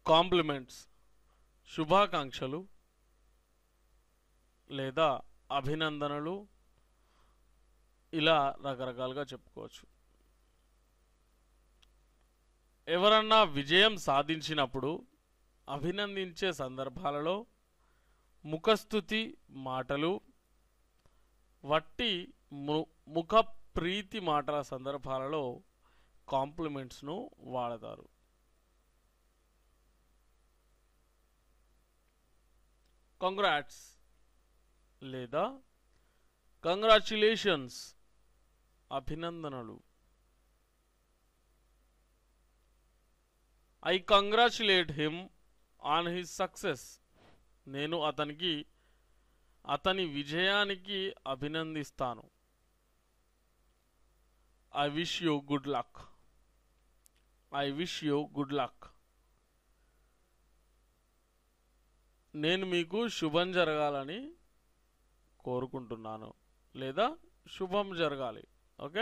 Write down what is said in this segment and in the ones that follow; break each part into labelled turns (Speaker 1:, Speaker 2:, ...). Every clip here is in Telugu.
Speaker 1: కాంప్లిమెంట్స్ శుభాకాంక్షలు లేదా అభినందనలు ఇలా రకరకాలుగా చెప్పుకోవచ్చు ఎవరన్నా విజయం సాధించినప్పుడు అభినందించే సందర్భాలలో ముఖస్థుతి మాటలు వట్టి ము ముఖ ప్రీతి మాటల సందర్భాలలో కాంప్లిమెంట్స్ను వాడతారు కంగ్రాట్స్ లేదా కంగ్రాచ్యులేషన్స్ అభినందనలు I congratulate him on his success నేను అతనికి అతని విజయానికి అభినందిస్తాను I wish you good luck I wish you good luck నేను మీకు శుభం జరగాలని కోరుకుంటున్నాను లేదా శుభం జరగాలి okay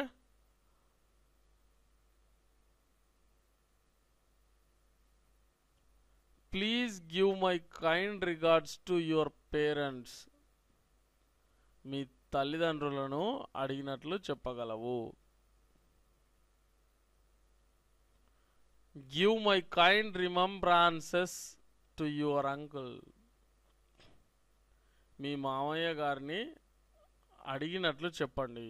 Speaker 1: please give my kind regards to your parents మీ తల్లిదండ్రులను అడిగినట్లు చెప్పగలవు give my kind remembrances to your uncle మీ మామయ్య గారిని అడిగినట్లు చెప్పండి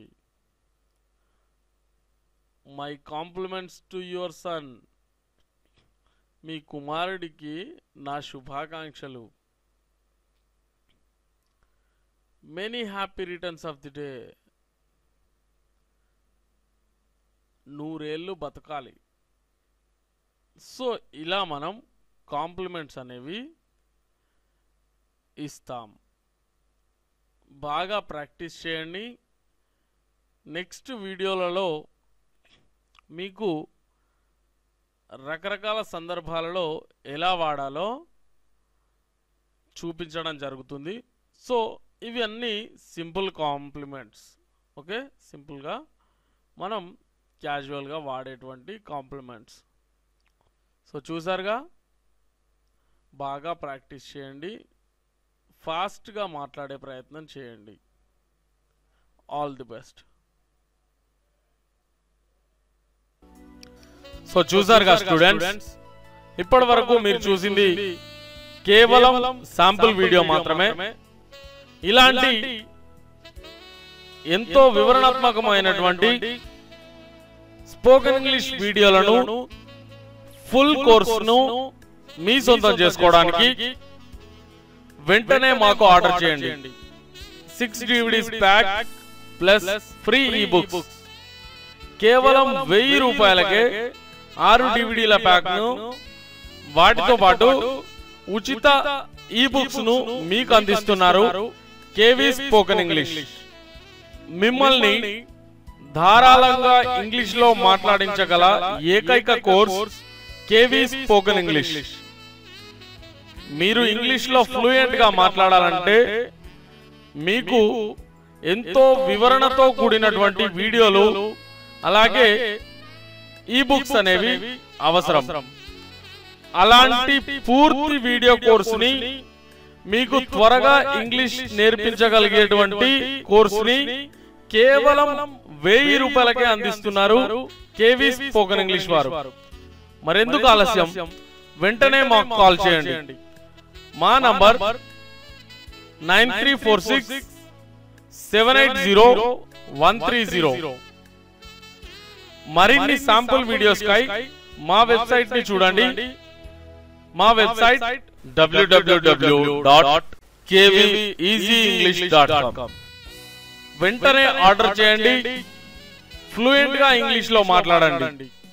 Speaker 1: my compliments to your son మీ కుమారుడికి నా శుభాకాంక్షలు many happy returns of the day నూరేళ్ళు బతకాలి సో ఇలా మనం కాంప్లిమెంట్స్ అనేవి ఇస్తాం బాగా ప్రాక్టీస్ చేయండి నెక్స్ట్ వీడియోలలో మీకు రకరకాల సందర్భాలలో ఎలా వాడాలో చూపించడం జరుగుతుంది సో ఇవి అన్నీ సింపుల్ కాంప్లిమెంట్స్ ఓకే సింపుల్గా మనం క్యాజువల్గా వాడేటువంటి కాంప్లిమెంట్స్ సో చూసారుగా బాగా ప్రాక్టీస్ చేయండి ఫాస్ట్గా మాట్లాడే ప్రయత్నం చేయండి ఆల్ ది బెస్ట్ సో చూసారుగా స్టూడెంట్స్ ఇప్పటి వరకు మీరు చూసింది కేవలం శాంపుల్ వీడియో మాత్రమే ఇలాంటి ఎంతో వివరణాత్మకమైనటువంటి స్పోకెన్ ఇంగ్లీష్ వీడియోలను ఫుల్ కోర్సును మీ సొంతం చేసుకోవడానికి వెంటనే మాకు ఆర్డర్ చేయండి six DVDs pack plus free ebooks కేవలం వెయ్యి రూపాయలకే ఆరు డివిడీల ప్యాక్ ను వాటితో పాటు ఉచిత ఈ బుక్స్ ను మీకు అందిస్తున్నారు కేవీ స్పోకెన్ ఇంగ్లీష్ మిమ్మల్ని ధారాళంగా ఇంగ్లీష్ లో మాట్లాడించగల ఏకైక కోర్స్ కేవీ స్పోకెన్ ఇంగ్లీష్ మీరు ఇంగ్లీష్ లో ఫ్లూయెంట్ గా మాట్లాడాలంటే మీకు ఎంతో వివరణతో కూడినటువంటి వీడియోలు అలాగే ఈ బుక్స్ అనేవి అవసరం అలాంటి పూర్తి వీడియో కోర్సుని మీకు త్వరగా ఇంగ్లీష్ నేర్పించగలిగేటువంటి కోర్సుని కేవలం వెయ్యి రూపాయలకే అందిస్తున్నారు కేవీ స్పోకెన్ ఇంగ్లీష్ వారు మరెందుకు ఆలస్యం వెంటనే మాకు కాల్ చేయండి మా number nine three four six seven eight zero one three zero మరిన్ని శాంపుల్ వీడియోస్ కై మా వెబ్సైట్ ని చూడండి మా వెబ్సైట్ డబ్ల్యూడబ్ల్యూడబ్ల్యూ డాట్ ఇంగ్లీష్ డాట్ కామ్ వెంటనే ఆర్డర్ చేయండి ఫ్లూయెంట్ గా ఇంగ్లీష్ లో మాట్లాడండి